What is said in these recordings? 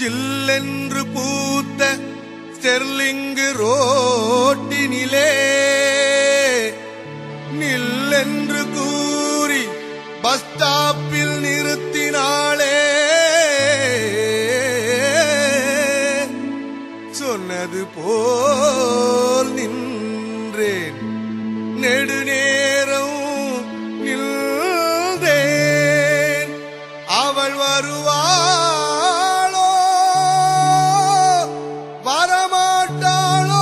சில்லென்று பூத்த ஸ்டெர்லிங்கு ரோட்டினிலே நில்லென்று கூறி பஸ் ஸ்டாப்பில் நிறுத்தினாளே சொன்னது போல் நின்றேன் நெடுநேரம் நின்றேன் அவள் வருவாளோ வரமாட்டாளோ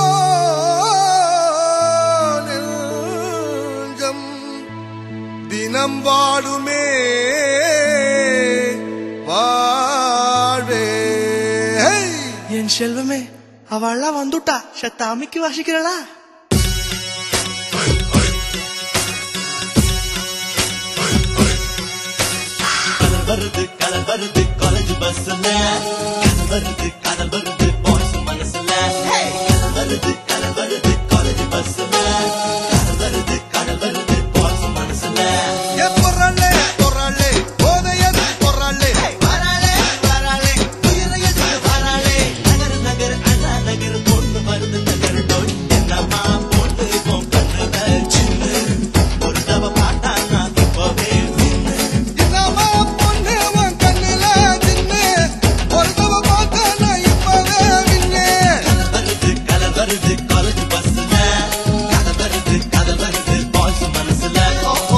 நெஞ்சம் தினம் வாடுமே வாழ்வே ஹை! என் செல்வமே அவள்லாம் வந்துட்டா செத்த அமைக்கு வாசிக்கிறளா கதல் வருது கதல் வருது காலேஜ் பஸ்ல கதல் வருது கதல் வருது பாய்ஸ் மனசுல கதல் வருது கதல் வருது காலேஜ் பஸ்ல கதல் வருது கதல் வருது பாய்ஸ் மனசுல ஏ பொறாளே, பொறாளே, போதையது பொறாளே. வராளே வராளே உயிரையில் வராளே நகர் நகர் அண்ணா நகர் பொண்ணு வருது நகர் நோய் என்னம்மா பொண்ணு உன் கண்ணுல சின்ன ஒரு தவ பாட்டா நான் இப்பவே நின்னு என்னம்மா பொண்ணு உன் கண்ணுல தின்னு. ஒரு தடவை பார்த்தா நான் இப்பவே நின்னே. வருது கலர் வருது காலேஜ் பஸ்ல கதை வருது கதை வருது பாய்ஸ் மனசுல ஓ ஓ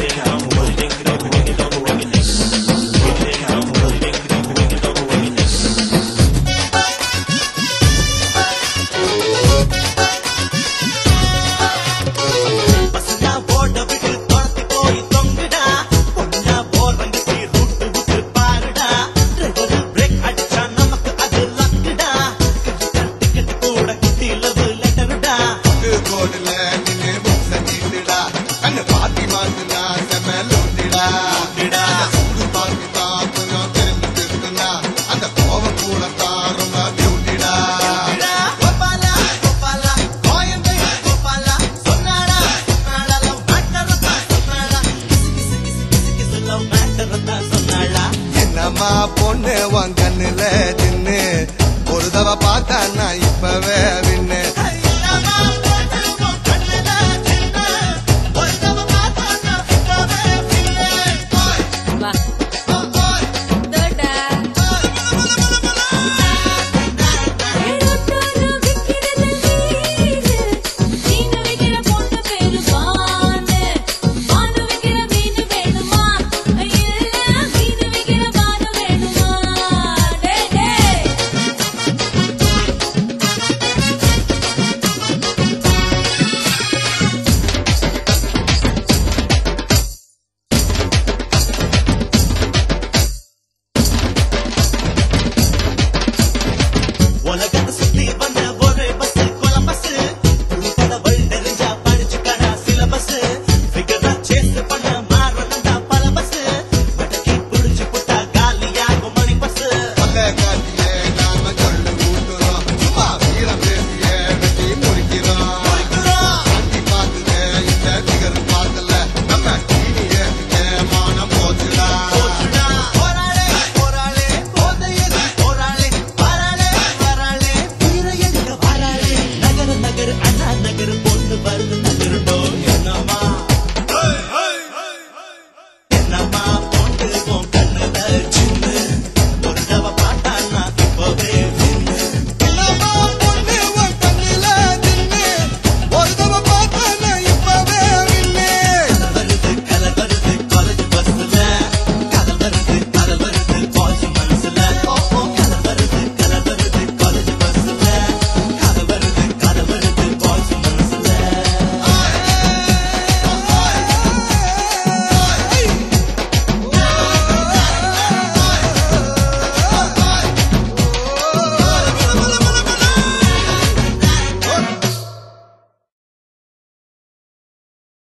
பசங்க ஓட விட்டு துரத்தி போய் தொங்குடா பொண்ணா போறவங்க ரூட்டு விட்டு பாருடா டிரைவர் பிரேக் அடிச்சா நமக்கு அது லக்குடா டிக்கெட் கூட கிட்டி லவ் லெட்டருடா பட்டு ரோடுல நின்னு புக்ஸ நீட்டுடா. கண்ணு பாத்தி மாத்துனா செம லூட்டிடா. லூட்டிடா. அந்த சூடு பார்த்து தான் கொஞ்சம் திரும்பி திருத்துனா. அந்த கோவம் கூட தான் ரொம்ப பியூட்டிடா. கோபாலா கோபாலா கோயம்பை கோபாலா சொன்னாடா சொன்னாடா லவ் மேட்டரத்தா சொன்னாடா கிசு கிசு கிசு கிசு கிசு லவ் மேட்டரத்தா சொன்னாடா என்னம்மா பொண்ணு உன் கண்ணுல தின்னு ஒரு தடவை பார்த்தா நான் இப்பவே